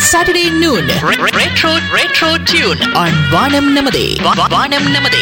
Saturday noon. Retro Retro Tune on Vanam Namade. Vanam Namade.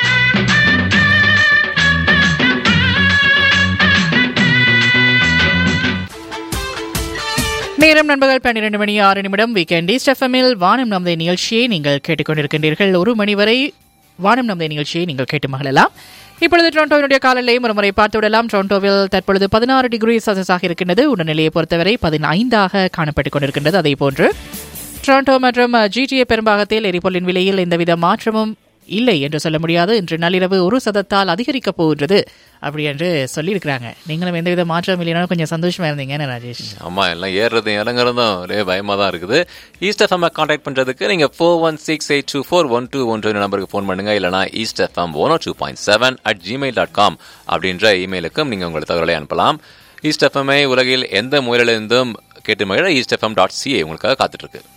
நேரம் நண்பர்கள் பன்னிரண்டு மணி ஆறு நிமிடம் வீக்கெண்ட் ஈஸ்ட் எஃப்எம்மில் வானம் நமது நிகழ்ச்சியை நீங்கள் கேட்டுக்கொண்டிருக்கின்றீர்கள் ஒரு மணி வரை வானம் நமது நிகழ்ச்சியை நீங்கள் கேட்டு மகிழலாம் இப்பொழுது டொரண்டோவினுடைய காலநிலையும் ஒரு முறை பார்த்து விடலாம் டொரண்டோவில் தற்பொழுது பதினாறு டிகிரி செல்சியஸாக இருக்கின்றது உடல்நிலையை பொறுத்தவரை பதினைந்தாக காணப்பட்டுக் கொண்டிருக்கின்றது அதே போன்று டொரண்டோ மற்றும் ஜிடிஏ பெரும்பாகத்தில் எரிபொருளின் விலையில் எந்தவித மாற்றமும் இல்லை என்று சொல்ல முடியாது இன்று நள்ளிரவு ஒரு சதத்தால் அதிகரிக்கப் போகின்றது அப்படி என்று சொல்லியிருக்கிறாங்க நீங்களும் எந்தவித மாற்றமும் இல்லைனாலும் கொஞ்சம் சந்தோஷமா இருந்தீங்க என்ன ராஜேஷ் ஆமா எல்லாம் ஏறுறது இறங்குறதும் ஒரே பயமா தான் இருக்குது ஈஸ்ட் எஃப்எம் கான்டாக்ட் பண்றதுக்கு நீங்க four one six eight two four one two ஒன்று நம்பருக்கு ஃபோன் பண்ணுங்க இல்லனா east FM one two point seven at Gmail dot com அப்படின்ற இமெயிலுக்கும் நீங்க உங்களோட தகவலை அனுப்பலாம் ஈஸ்ட் எஃப்எம்ஐ உலகில் எந்த முறையிலிருந்தும் கேட்டு மகிழ ஈஸ்ட் எஃப்எம் டாட் சிஏ உங்களுக்காக காத்துட்டு இருக்கு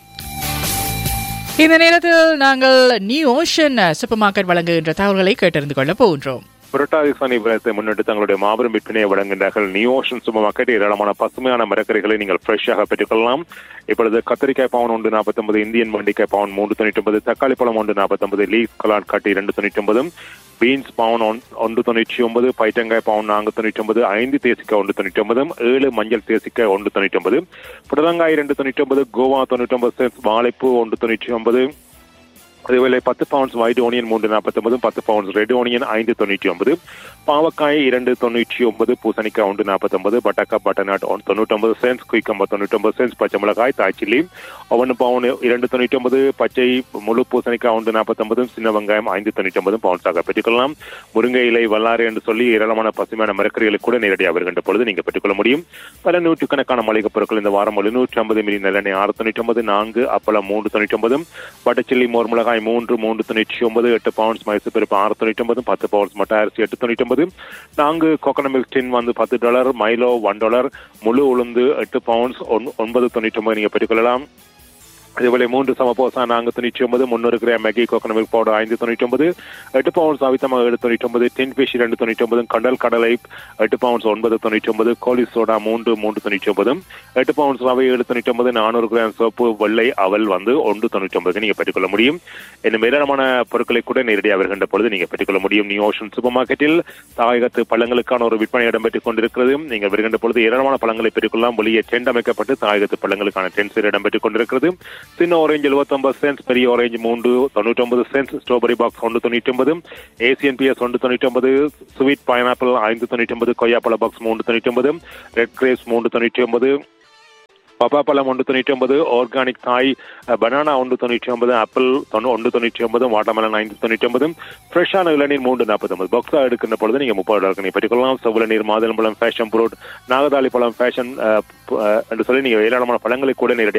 இந்த நேரத்தில் நாங்கள் நியூ ஓஷன் சூப்பர் மார்க்கெட் வழங்குகின்ற தகவல்களை கேட்டறிந்து கொள்ள போகின்றோம் புரட்டாதி சனி விரதத்தை முன்னிட்டு தங்களுடைய மாபெரும் விற்பனையை வழங்குகின்றார்கள் நியூ ஓஷன் சூப்பர் மார்க்கெட் ஏராளமான பசுமையான மரக்கறிகளை நீங்கள் ஃப்ரெஷ்ஷாக பெற்றுக்கொள்ளலாம் இப்பொழுது கத்திரிக்காய் பவுன் ஒன்று நாற்பத்தொன்பது இந்தியன் மண்டிக்காய் பவுன் மூன்று தொண்ணூற்றி ஒன்பது தக்காளி பழம் ஒன்று நாற்பத்தொன்பது லீஸ் கலாட் காட்டி இரண்டு தொண்ணூற்றி ஒன்பதும் பீன்ஸ் பவுன் ஒன்று தொண்ணூற்றி ஒன்பது பைட்டங்காய் பவுன் நான்கு தொண்ணூற்றி ஒன்பது ஐந்து தேசிக்காய் ஒன்று தொண்ணூற்றி ஒன்பதும் ஏழு மஞ்சள் தேசிக்காய் ஒன்று தொண்ணூற்றி ஒன்பது புடலங்காய் இரண்டு தொண்ணூற்றி ஒன்பது கோவா தொண்ணூற்றி ஒன்பது சென்ஸ் வாழைப்பூ ஒன்று தொண்ணூற்றி ஒன்பது அதேவேளை பத்து பவுண்ட்ஸ் ஒயிட் ஓனியன் மூன்று நாற்பத்தொன்பது பத்து பவுண்ட்ஸ் ரெட் ஓனியன் ஐந்து தொண்ணூற்றி ஒன்பது பாவக்காய் இரண்டு தொண்ணூற்றி ஒன்பது பூசணிக்காய் ஒன்று நாற்பத்தொன்பது பட்டக்கா பட்டநாட் ஒன்று தொண்ணூற்றொன்பது சென்ஸ் குயிக்கம்பா தொண்ணூற்றொன்பது சென்ஸ் பச்சை மிளகாய் தாய்ச்சில்லி ஒன்று பவுன் இரண்டு தொண்ணூற்றி ஒன்பது பச்சை முழு பூசணிக்காய் ஒன்று நாற்பத்தொன்பது சின்ன வெங்காயம் ஐந்து தொண்ணூற்றி ஒன்பது பவுன்ஸாக பெற்றுக்கொள்ளலாம் முருங்கை இலை வல்லாறு என்று சொல்லி ஏராளமான பசுமையான மரக்கறிகளை கூட நேரடியாக வருகின்ற பொழுது நீங்கள் பெற்றுக்கொள்ள முடியும் பல நூற்றுக்கணக்கான மளிகை பொருட்கள் இந்த வாரம் எழுநூற்றி ஐம்பது மில்லி நல்லெண்ணெய் ஆறு தொண்ணூற்றி ஒன்பது நான்கு அப்பளம் மூன்று தொண்ணூற்றி ஒன்பது பட்டச்சில்லி மோர் மிளகாய் மூன்று மூன்று தொண்ணூற்றி ஒன்பது எட்டு பவுண்ட்ஸ் மைசூர் பருப்பு ஆறு தொண்ணூற்றி ஒன்பது பத்து பவுண்ட்ஸ் மட்ட அரிசி எட்டு தொண்ணூற்றி ஒன்பது நான்கு கோகனட் மில்க் டின் வந்து பத்து டாலர் மைலோ ஒன் டாலர் முழு உளுந்து எட்டு பவுண்ட்ஸ் ஒன்பது தொண்ணூற்றி ஒன்பது நீங்கள் பெற்றுக்கொள்ளலாம் அதேபோல மூன்று சமபோசா நான்கு தொண்ணூற்றி ஒன்பது முன்னூறு gram Maggi coconut milk powder ஐந்து தொண்ணூற்றி ஒன்பது எட்டு பவுண்ட்ஸ் அவித்தமாக ஏழு தொண்ணூற்றி ஒன்பது டின் ஃபிஷ் இரண்டு தொண்ணூற்றி ஒன்பது கண்டல் கடலை எட்டு பவுண்ட்ஸ் ஒன்பது தொண்ணூற்றி ஒன்பது கோலி சோடா மூன்று மூன்று தொண்ணூற்றி ஒன்பது எட்டு பவுண்ட்ஸ் ரவை ஏழு தொண்ணூற்றி ஒன்பது நானூறு கிராம் சோப்பு வெள்ளை அவல் வந்து ஒன்று தொண்ணூற்றி ஒன்பது நீங்கள் பெற்றுக்கொள்ள முடியும் இன்னும் ஏராளமான பொருட்களை கூட நேரடியாக வருகின்ற பொழுது நீங்கள் பெற்றுக்கொள்ள முடியும் நியூ ஓஷன் சூப்பர் மார்க்கெட்டில் தாயகத்து பழங்களுக்கான ஒரு விற்பனை இடம்பெற்றுக் கொண்டிருக்கிறது நீங்கள் வருகின்ற பொழுது ஏராளமான பழங்களை பெற்றுக்கொள்ளலாம் வெளியே டென்ட் அமைக்கப்பட்டு தாயகத்து பழங்களுக்கான டென்ட்ஸ் இடம்பெற்றுக் கொண்டிருக்கிறது சின்ன ஆரஞ்சு எழுபத்தொன்பது சென்ஸ் பெரிய ஆரஞ்சு மூன்று தொண்ணூற்றி ஒன்பது சென்ஸ் ஸ்ட்ராபெரி பாக்ஸ் ஒன்று தொண்ணூற்றி ஒன்பது ஏசியன் பிஎஸ் ஒன்று தொண்ணூற்றி ஒன்பது ஸ்வீட் பைனாப்பிள் ஐந்து தொண்ணூற்றி ஒன்பது கொய்யாப்பழ பாக்ஸ் மூன்று தொண்ணூற்றி ஒன்பது ரெட் கிரேப்ஸ் மூன்று தொண்ணூற்றி ஒன்பது பப்பாப்பழம் ஒன்று தொண்ணூற்றி ஒன்பது ஆர்கானிக் தாய் பனானா ஒன்று தொண்ணூற்றி ஒன்பது ஆப்பிள் ஒன்று தொண்ணூற்றி ஒன்பது வாட்டர்மெலன் ஐந்து தொண்ணூற்றி ஒன்பது ஃப்ரெஷ்ஷான இளநீர் மூன்று நாற்பத்தொன்பது பாக்ஸாக எடுக்கின்ற பொழுது நீங்கள் முப்பது டாலருக்கு நீங்கள் பெற்றுக்கொள்ளலாம் செவ்வள நீர் மாதுளம்பழம் ஃபேஷன் புரோட் நாகதாளி பழம் ஃபேஷன் என்று சொல்லி நீங்கள் ஏராளமான பழங்களை கூட நேரடியாக